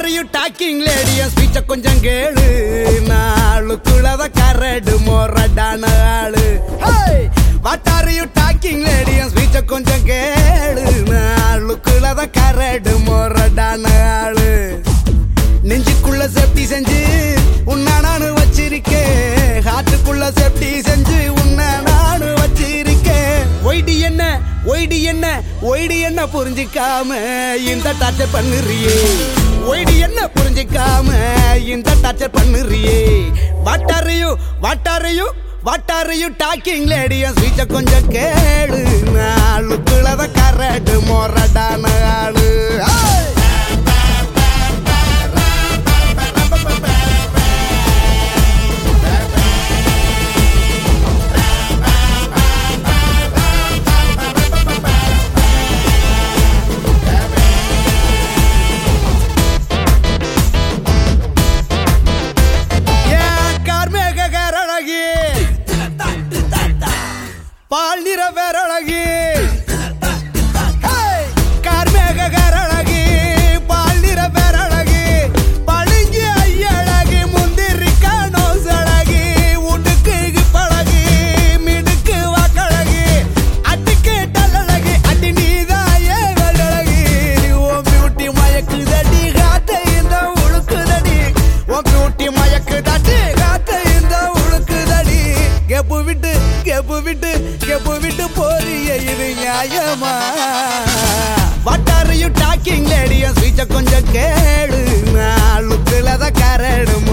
R you talking lady என் ஸ்பீச்ச கொஞ்சம் கேளு நாளுக்குள்ளத கரடு மொரடான ஆளு what are you talking lady என் ஸ்பீச்ச கொஞ்சம் கேளு நாளுக்குள்ளத கரடு மொரடான ஆளு நெஞ்சுக்குள்ள சேஃப்டி செஞ்சு உன்னை நானு வச்சிருக்கேன் ஹார்ட்டுக்குள்ள சேஃப்டி செஞ்சு உன்னை நானு வச்சிருக்கேன் ஒய்டி என்ன ஒய்டி என்ன ஒய்டி என்ன புரிஞ்சிக்காம இந்த டார்ச்சர் பண்ணுறியே ஒய்டி என்ன புரிஞ்சிக்காம இந்த டார்ச்சர் பண்ணுறியே வாட்டாரையோ வாட்டாரையோ வாட்டாரையோ டாக்கிங் லேடிய ஸ்வீச்ச கொஞ்சம் கேளு நாளுக்குள்ளத கரடு மொரடான ஆளு Hey! ஏன் கார்மேக கரழகி பால் நிற வேரழகி ஹேய்! கார்மேக கரழகி பால் நிற வேரழகி பழுங்கி ஐயழகி முந்திரிக்கா நோசழகி உடுக்கு பழகி மிடுக்கு வாக்கழகி அட்டுக்கு டல்லழகி அடி நீதாயே வழகி ஓம் பியூட்டி மயக்குதடி காத்த இந்த உழுக்குதடி ஓம் பியூட்டி மயக்குதடி காத்த இந்த உழுக்குதடி கெப்பு விட்டு கெப்பு விட்டு கெப்பு விட்டு போறிய இது நியாயமா what are you talking lady ஸ்வீச்ச கொஞ்சம் கேளு நாளுக்குள்ளத கரடு